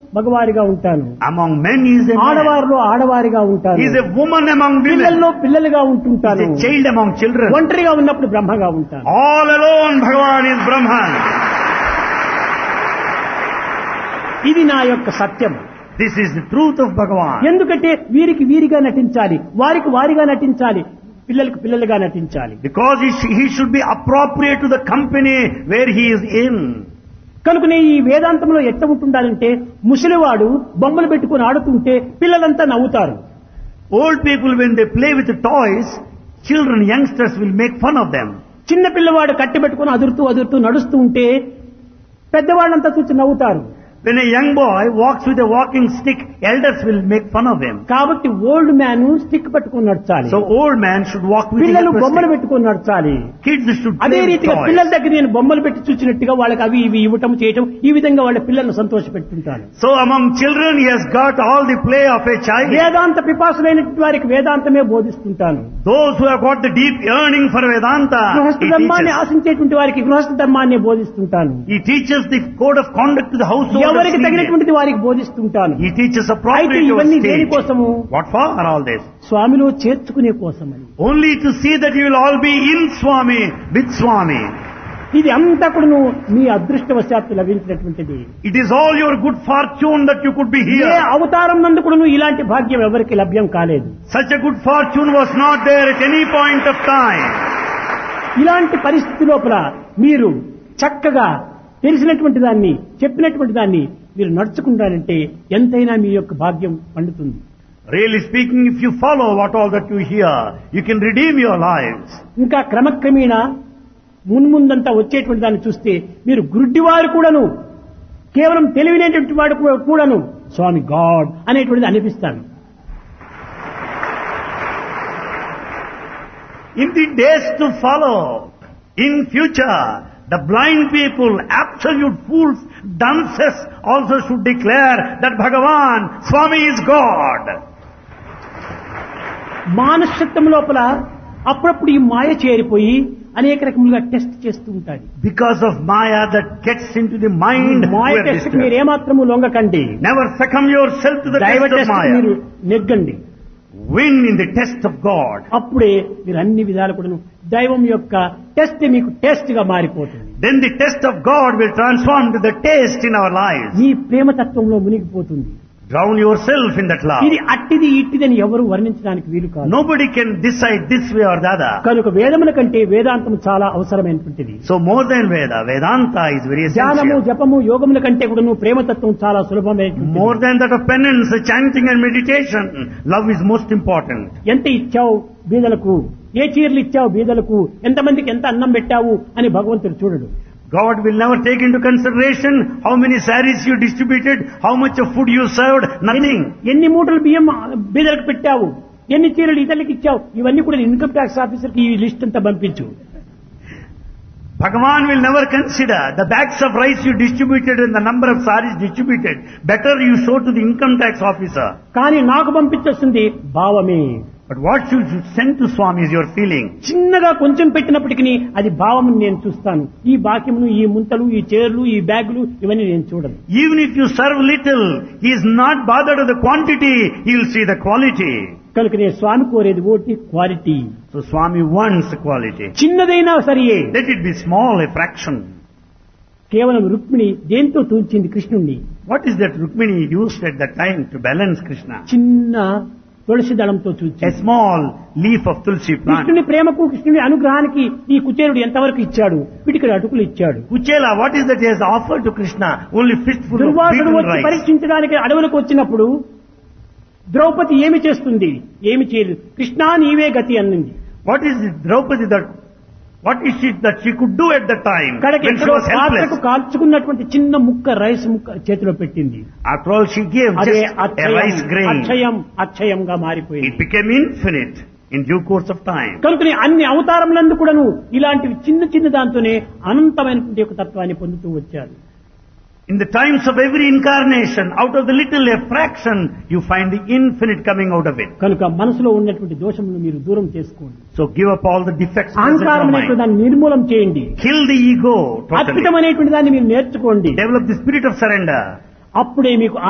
మగవారిగా ఉంటాను Among men he is a man. ఆడవారిలో ఆడవారిగా ఉంటాను He is a woman among women. పిల్లల్లో పిల్లలుగా He ఉంటుంటాను is a child among children. ఒంటరిగా ఉన్నప్పుడు బ్రహ్మగా ఉంటాను All alone Bhagavan is Brahman. ఇది నా యొక్క సత్యం This is the truth of Bhagavan. ఎందుకంటే వీరికి వీరిగా నటించాలి వారికి వారిగా నటించాలి పిల్లలకు పిల్లలుగా నటించాలి Because he, sh- he should be appropriate to the company where he is in. కనుకనే ఈ వేదాంతంలో ఎట్ట ఉంటుండాలంటే ముసలివాడు బొమ్మలు పెట్టుకుని ఆడుతుంటే పిల్లలంతా నవ్వుతారు Old people when they play with the toys, children, youngsters will make fun of them. చిన్న పిల్లవాడు కట్టి పెట్టుకుని అదురుతూ అదురుతూ నడుస్తూ ఉంటే పెద్దవాళ్ళంతా చూసి నవ్వుతారు When a young boy walks with a walking stick, elders will make fun of him. కాబట్టి ఓల్డ్ మ్యాన్ స్టిక్ పట్టుకుని నడచాలి So old man should walk with a పిల్లలు helpless బొమ్మలు stick. పెట్టుకుని నడచాలి Kids should అదే play with రీతిగా toys. పిల్లల దగ్గర నేను బొమ్మలు పెట్టి చూసినట్టుగా వాళ్ళకి అవి ఇవి ఇవ్వటం చేయటం ఈ విధంగా వాళ్ళ పిల్లలను సంతోష పెట్టుంటాను So among children he has got all the play of a child. వేదాంత పిపాసులైనటువంటి వారికి వేదాంతమే బోధిస్తుంటాను Those who have got the deep yearning for Vedanta, గృహస్థ he ధర్మాన్ని teaches. ఆశించేటువంటి వారికి గృహస్థ ధర్మాన్ని బోధిస్తుంటాను He teaches the code of conduct to the household. ఎవరికి తగినటువంటిది వారికి బోధిస్తుంటాను He teaches అయితే appropriate to ఇవన్నీ our దేని stage. కోసము What for are all this? స్వామిలో చేర్చుకునే కోసమని Only to see that you will all be in Swami, with Swami. ఇది అంతా కూడా మీ అదృష్టవశాత్తు లభించినటువంటిది It is all your good fortune that you could be A here. అవతారం నందు కూడా ఇలాంటి భాగ్యం ఎవరికి లభ్యం కాలేదు Such a good fortune was not there at any point of time. ఇలాంటి పరిస్థితి లోపల మీరు చక్కగా తెలిసినటువంటి దాన్ని చెప్పినటువంటి దాన్ని మీరు నడుచుకుంటారంటే ఎంతైనా మీ యొక్క భాగ్యం పండుతుంది Really speaking, if you follow what all that you hear, you can redeem your lives. ఇంకా క్రమక్రమేణా మున్ముందంతా వచ్చేటువంటి దాన్ని చూస్తే మీరు గుడ్డివారు కూడాను కేవలం తెలివినేటువంటి వాడు కూ- కూడాను స్వామి గాడ్ అనేటువంటిది అనిపిస్తాను In the days to follow, in future, the blind people, absolute fools, dunces also should declare that Bhagavan, Swami is God. మానసత్వం లోపల అప్పుడప్పుడు ఈ మాయ చేరిపోయి అనేక రకములుగా టెస్ట్ చేస్తూ ఉంటాడు Because of Maya that gets into the mind, Maya we are test disturbed. మీరు ఏమాత్రము లొంగకండి Never succumb yourself to the daiva test of test మీరు Maya. నెగ్గండి Win in the test of God. అప్పుడే మీరు అన్ని విధాలు కూడా దైవం యొక్క టెస్ట్ మీకు టెస్ట్ గా మారిపోతుంది Then the test of God will transform to the taste in our lives. మీ ప్రేమతత్వంలో మునిగిపోతుంది Drown yourself in that love. ఇది అట్టిది ఇట్టిదని ఎవరు వర్ణించడానికి వీలు కాదు Nobody can decide this way or the other. కనుక వేదముల కంటే వేదాంతం చాలా అవసరమైనటువంటిది So more than Veda, Vedanta is very ధ్యానము essential. జపము యోగముల కంటే కూడా ప్రేమతత్వం చాలా సులభమైనటువంటి More than that of penance, chanting and meditation, love is most important. ఎంత ఇచ్చావు బీదలకు ఏ చీరలు ఇచ్చావు బీదలకు ఎంతమందికి ఎంత అన్నం పెట్టావు అని భగవంతుడు చూడడు God will never take into consideration how many saris you distributed, how much of food you served, nothing. ఎన్ని మూటలు బియ్యం బీదలకు పెట్టావు ఎన్ని చీరలు ఇతరులకు ఇచ్చావు ఇవన్నీ కూడా ఇన్కమ్ ట్యాక్స్ ఆఫీసర్ కి ఈ లిస్ట్ అంతా పంపించు Bhagavan will never consider the bags of rice you distributed and the number of saris distributed. Better you show to the income tax officer. కానీ నాకు పంపించేస్తుంది భావమే But what you should send to Swami is your feeling. చిన్నగా కొంచెం పెట్టినప్పటికీ అది భావం నేను చూస్తాను ఈ బాక్యమును ఈ ముంతలు ఈ చీరలు ఈ బ్యాగులు ఇవన్నీ నేను చూడను Even if you serve little, he is not bothered with the quantity, he will see the quality. కనుక నేను స్వామి కోరేది ఓటి quality So Swami wants quality. చిన్నదైనా సరియే Let it be small, a fraction. కేవలం రుక్మిణి దేంతో తూల్చింది కృష్ణుణ్ణి What is that Rukmini used at that time to balance Krishna? చిన్న తులసి దళంతో A చూచింది small leaf of tulsi plant. కృష్ణుని ప్రేమకు కృష్ణుని అనుగ్రహానికి ఈ కుచేరుడు ఎంతవరకు ఇచ్చాడు వీటికి అటుకులు ఇచ్చాడు Kuchela, what is that he has offered to Krishna? Only fistful of దుర్వాసుడు beaten వచ్చి rice. పరీక్షించడానికి అడవులకు వచ్చినప్పుడు ద్రౌపది ఏమి చేస్తుంది ఏమి చేయలేదు కృష్ణా నీవే గతి అన్నింది What is it, Draupadi that, what is it that she could do at that time కడకి when she ఎక్కడో was పాత్రకు helpless? కాల్చుకున్నటువంటి చిన్న ముక్క రైస్ ముక్క చేతిలో పెట్టింది After all, she gave అదే just a అక్షయం rice grain. అక్షయం అక్షయంగా It మారిపోయింది became infinite in due course of time. కనుకని అన్ని అవతారములందు కూడాను ఇలాంటివి చిన్న చిన్న దాంతోనే అనంతమైనటువంటి యొక్క తత్వాన్ని పొందుతూ వచ్చారు In the times of every incarnation, out of the little a fraction, you find the infinite coming out of it. కనుక మనసులో ఉన్నటువంటి దోషమును మీరు దూరం చేసుకోండి So give up all the defects present in your అహంకారం అనేటువంటి mind. దాన్ని నిర్మూలం చేయండి Kill the ego totally. అద్భుతమైనటువంటి దాన్ని మీరు నేర్చుకోండి Develop the spirit of surrender. అప్పుడే మీకు